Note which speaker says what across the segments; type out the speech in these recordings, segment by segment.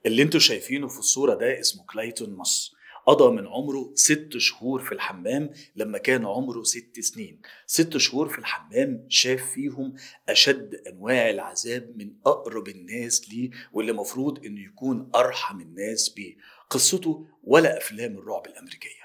Speaker 1: اللي انتوا شايفينه في الصورة ده اسمه كلايتون مص قضى من عمره ست شهور في الحمام لما كان عمره ست سنين ست شهور في الحمام شاف فيهم أشد أنواع العذاب من أقرب الناس ليه واللي مفروض إنه يكون أرحم الناس بيه قصته ولا أفلام الرعب الأمريكية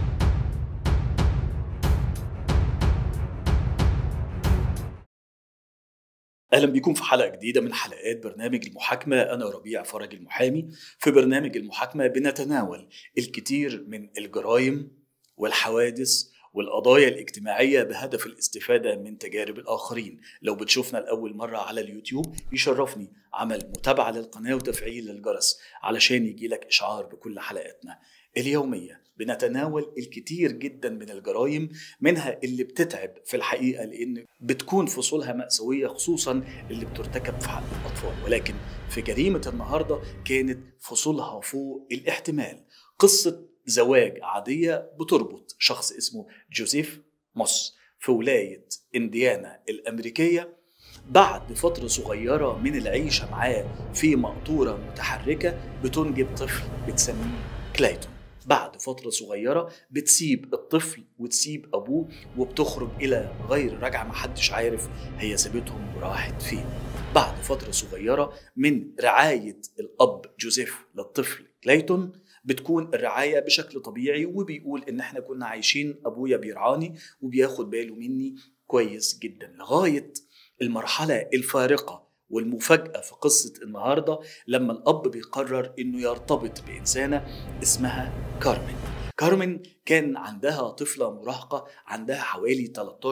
Speaker 1: اهلا بيكم في حلقه جديده من حلقات برنامج المحاكمه انا ربيع فرج المحامي في برنامج المحاكمه بنتناول الكثير من الجرائم والحوادث والقضايا الاجتماعيه بهدف الاستفاده من تجارب الاخرين لو بتشوفنا لاول مره على اليوتيوب يشرفني عمل متابعه للقناه وتفعيل الجرس علشان يجيلك اشعار بكل حلقاتنا اليوميه بنتناول الكتير جدا من الجرائم منها اللي بتتعب في الحقيقه لان بتكون فصولها مأساويه خصوصا اللي بترتكب في حق الاطفال ولكن في جريمه النهارده كانت فصولها فوق الاحتمال قصه زواج عاديه بتربط شخص اسمه جوزيف موس في ولايه انديانا الامريكيه بعد فترة صغيرة من العيشة معاه في مقطورة متحركة بتنجب طفل بتسميه كلايتون بعد فترة صغيرة بتسيب الطفل وتسيب أبوه وبتخرج إلى غير رجعة محدش عارف هي سابتهم وراحت فين بعد فترة صغيرة من رعاية الأب جوزيف للطفل كلايتون بتكون الرعاية بشكل طبيعي وبيقول إن إحنا كنا عايشين أبويا بيرعاني وبياخد باله مني كويس جدا لغاية المرحلة الفارقة والمفاجأة في قصة النهاردة لما الأب بيقرر إنه يرتبط بإنسانة اسمها كارمن كارمن كان عندها طفلة مراهقة عندها حوالي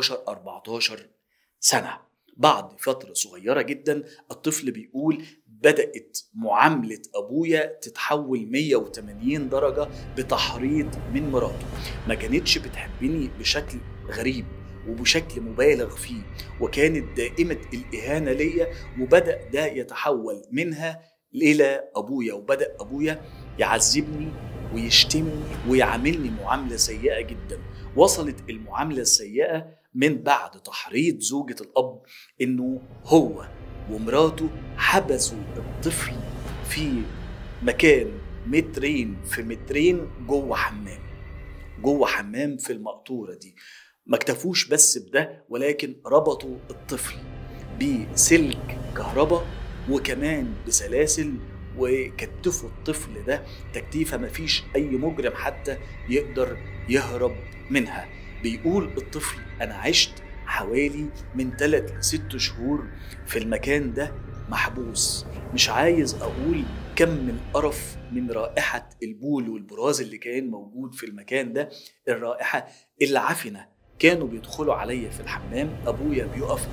Speaker 1: 13-14 سنة بعد فترة صغيرة جدا الطفل بيقول بدأت معاملة أبويا تتحول 180 درجة بتحريض من مراته ما كانتش بتحبني بشكل غريب وبشكل مبالغ فيه وكانت دائمة الإهانة ليا وبدأ ده يتحول منها إلى أبويا وبدأ أبويا يعذبني ويشتمني ويعاملني معاملة سيئة جدا وصلت المعاملة السيئة من بعد تحريض زوجة الأب إنه هو ومراته حبسوا الطفل في مكان مترين في مترين جوه حمام جوه حمام في المقطورة دي ما اكتفوش بس بده ولكن ربطوا الطفل بسلك كهرباء وكمان بسلاسل وكتفوا الطفل ده تكتيفة مفيش أي مجرم حتى يقدر يهرب منها بيقول الطفل أنا عشت حوالي من ثلاث لست شهور في المكان ده محبوس مش عايز أقول كم القرف من رائحة البول والبراز اللي كان موجود في المكان ده الرائحة العفنة كانوا بيدخلوا عليا في الحمام ابويا بيقف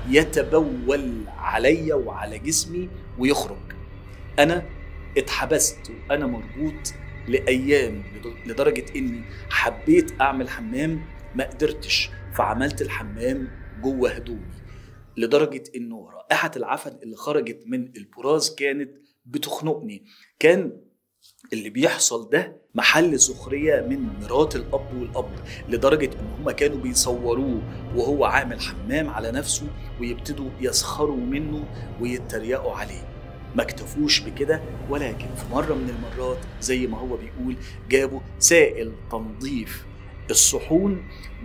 Speaker 1: يتبول عليا وعلى جسمي ويخرج انا اتحبست وانا مربوط لايام لدرجه اني حبيت اعمل حمام ما قدرتش فعملت الحمام جوه هدومي لدرجه انه رائحه العفن اللي خرجت من البراز كانت بتخنقني كان اللي بيحصل ده محل سخرية من مرات الأب والأب لدرجة إن هما كانوا بيصوروه وهو عامل حمام على نفسه ويبتدوا يسخروا منه ويتريقوا عليه ما اكتفوش بكده ولكن في مرة من المرات زي ما هو بيقول جابوا سائل تنظيف الصحون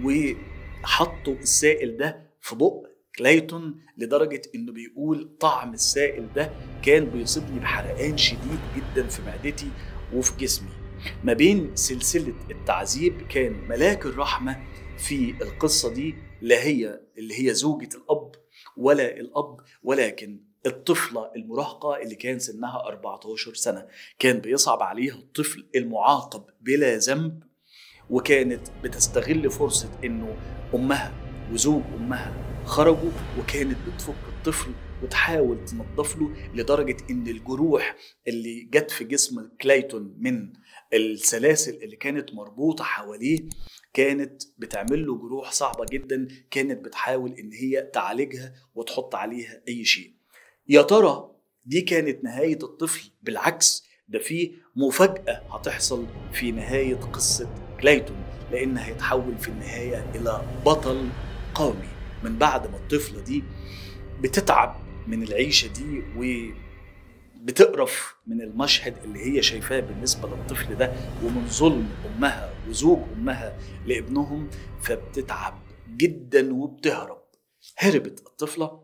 Speaker 1: وحطوا السائل ده في بق كلايتون لدرجة إنه بيقول طعم السائل ده كان بيصيبني بحرقان شديد جدا في معدتي وفي جسمي ما بين سلسلة التعذيب كان ملاك الرحمة في القصة دي لا هي اللي هي زوجة الأب ولا الأب ولكن الطفلة المراهقة اللي كان سنها 14 سنة كان بيصعب عليها الطفل المعاقب بلا ذنب وكانت بتستغل فرصة إنه أمها وزوج أمها خرجوا وكانت بتفك الطفل وتحاول تنظف له لدرجة إن الجروح اللي جت في جسم كلايتون من السلاسل اللي كانت مربوطة حواليه كانت بتعمل له جروح صعبة جدا كانت بتحاول إن هي تعالجها وتحط عليها أي شيء يا ترى دي كانت نهاية الطفل بالعكس ده في مفاجأة هتحصل في نهاية قصة كلايتون لأن هيتحول في النهاية إلى بطل قومي من بعد ما الطفلة دي بتتعب من العيشة دي بتقرف من المشهد اللي هي شايفاه بالنسبة للطفل ده ومن ظلم أمها وزوج أمها لابنهم فبتتعب جدا وبتهرب هربت الطفلة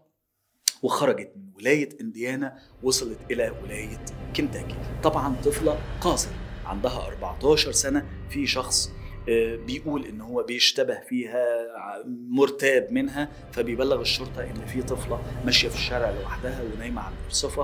Speaker 1: وخرجت من ولاية انديانا وصلت إلى ولاية كنتاكي طبعا طفلة قاصر عندها 14 سنة في شخص آه، بيقول ان هو بيشتبه فيها مرتاب منها فبيبلغ الشرطه ان في طفله ماشيه في الشارع لوحدها ونايمه على الارصفه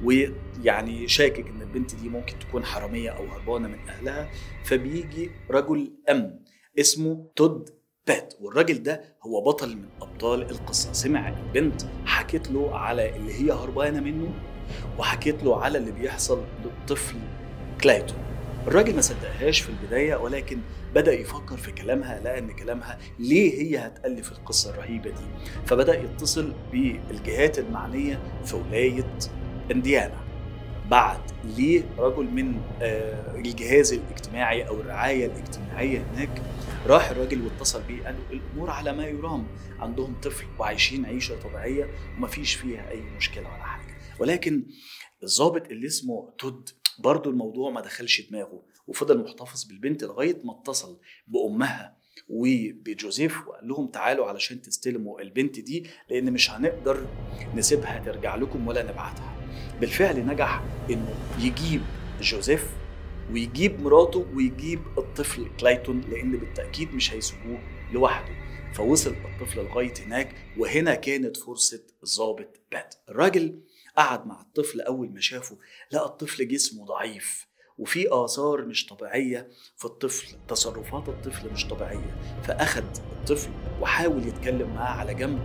Speaker 1: ويعني شاكك ان البنت دي ممكن تكون حراميه او هربانه من اهلها فبيجي رجل امن اسمه تود بات والراجل ده هو بطل من ابطال القصه سمع البنت حكت له على اللي هي هربانه منه وحكيت له على اللي بيحصل للطفل كلايتون الراجل ما صدقهاش في البداية ولكن بدأ يفكر في كلامها لقى إن كلامها ليه هي هتألف القصة الرهيبة دي فبدأ يتصل بالجهات المعنية في ولاية انديانا بعت ليه رجل من آه، الجهاز الاجتماعي او الرعايه الاجتماعيه هناك راح الراجل واتصل بيه قال له الامور على ما يرام عندهم طفل وعايشين عيشه طبيعيه ومفيش فيها اي مشكله ولا حاجه ولكن الضابط اللي اسمه تود برضه الموضوع ما دخلش دماغه وفضل محتفظ بالبنت لغايه ما اتصل بامها وبجوزيف وقال لهم تعالوا علشان تستلموا البنت دي لان مش هنقدر نسيبها ترجع لكم ولا نبعتها بالفعل نجح انه يجيب جوزيف ويجيب مراته ويجيب الطفل كلايتون لان بالتاكيد مش هيسيبوه لوحده فوصل الطفل لغايه هناك وهنا كانت فرصه الضابط بات الراجل قعد مع الطفل اول ما شافه لقى الطفل جسمه ضعيف وفي آثار مش طبيعية في الطفل تصرفات الطفل مش طبيعية فأخد الطفل وحاول يتكلم معاه على جنب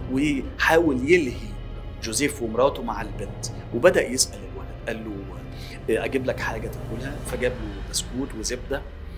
Speaker 1: وحاول يلهي جوزيف ومراته مع البنت وبدأ يسأل الولد قال له أجيب لك حاجة تاكلها فجاب له بسكوت وزبدة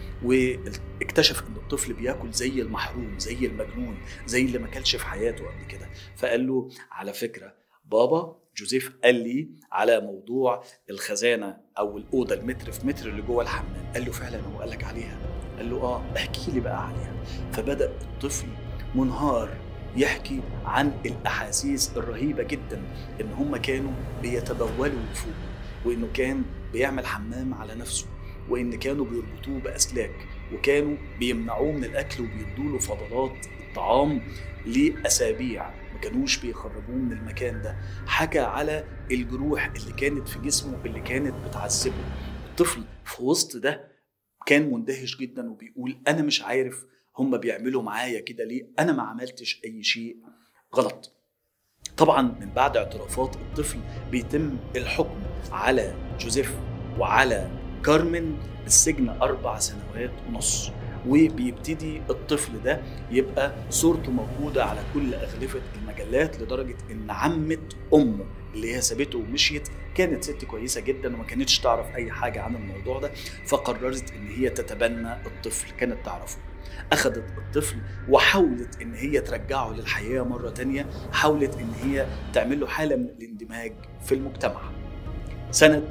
Speaker 1: واكتشف ان الطفل بياكل زي المحروم زي المجنون زي اللي ما كلش في حياته قبل كده فقال له على فكره بابا جوزيف قال لي على موضوع الخزانه او الاوضه المتر في متر اللي جوه الحمام قال له فعلا هو قال لك عليها قال له اه احكي لي بقى عليها فبدا الطفل منهار يحكي عن الاحاسيس الرهيبه جدا ان هم كانوا بيتبولوا فوق وانه كان بيعمل حمام على نفسه وان كانوا بيربطوه باسلاك وكانوا بيمنعوه من الاكل وبيدوا له فضلات الطعام لاسابيع ما كانوش بيخرجوه من المكان ده حكى على الجروح اللي كانت في جسمه اللي كانت بتعذبه الطفل في وسط ده كان مندهش جدا وبيقول انا مش عارف هم بيعملوا معايا كده ليه انا ما عملتش اي شيء غلط طبعا من بعد اعترافات الطفل بيتم الحكم على جوزيف وعلى كارمن بالسجن اربع سنوات ونص وبيبتدي الطفل ده يبقى صورته موجوده على كل اغلفه المجلات لدرجه ان عمه امه اللي هي سابته ومشيت كانت ست كويسه جدا وما كانتش تعرف اي حاجه عن الموضوع ده فقررت ان هي تتبنى الطفل كانت تعرفه اخذت الطفل وحاولت ان هي ترجعه للحياه مره تانية حاولت ان هي تعمل له حاله من الاندماج في المجتمع سنه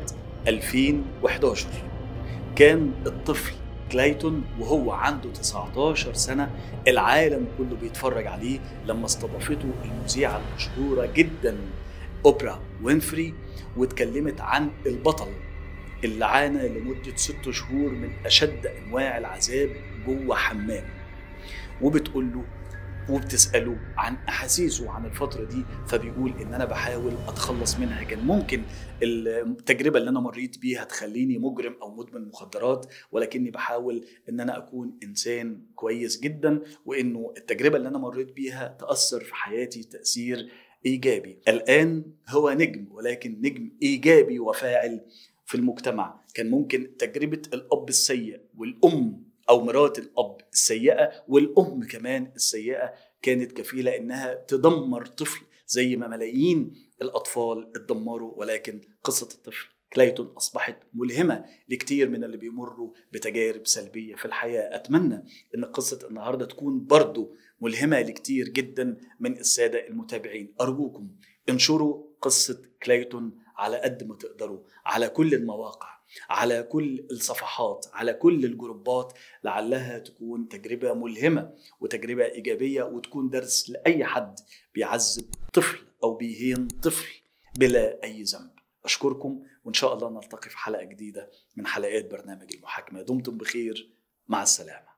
Speaker 1: 2011 كان الطفل كلايتون وهو عنده 19 سنة العالم كله بيتفرج عليه لما استضافته المذيعة المشهورة جدا أوبرا وينفري واتكلمت عن البطل اللي عانى لمدة ست شهور من أشد أنواع العذاب جوه حمام وبتقول له وبتساله عن احاسيسه عن الفتره دي فبيقول ان انا بحاول اتخلص منها كان ممكن التجربه اللي انا مريت بيها تخليني مجرم او مدمن مخدرات ولكني بحاول ان انا اكون انسان كويس جدا وانه التجربه اللي انا مريت بيها تاثر في حياتي تاثير ايجابي الان هو نجم ولكن نجم ايجابي وفاعل في المجتمع كان ممكن تجربه الاب السيء والام او مرات الاب السيئه والام كمان السيئه كانت كفيله انها تدمر طفل زي ما ملايين الاطفال اتدمروا ولكن قصه الطفل كلايتون اصبحت ملهمه لكتير من اللي بيمروا بتجارب سلبيه في الحياه اتمنى ان قصه النهارده تكون برضو ملهمه لكتير جدا من الساده المتابعين ارجوكم انشروا قصه كلايتون على قد ما تقدروا على كل المواقع على كل الصفحات على كل الجروبات لعلها تكون تجربة ملهمة وتجربة إيجابية وتكون درس لأي حد بيعذب طفل أو بيهين طفل بلا أي ذنب أشكركم وإن شاء الله نلتقي في حلقة جديدة من حلقات برنامج المحاكمة دمتم بخير مع السلامة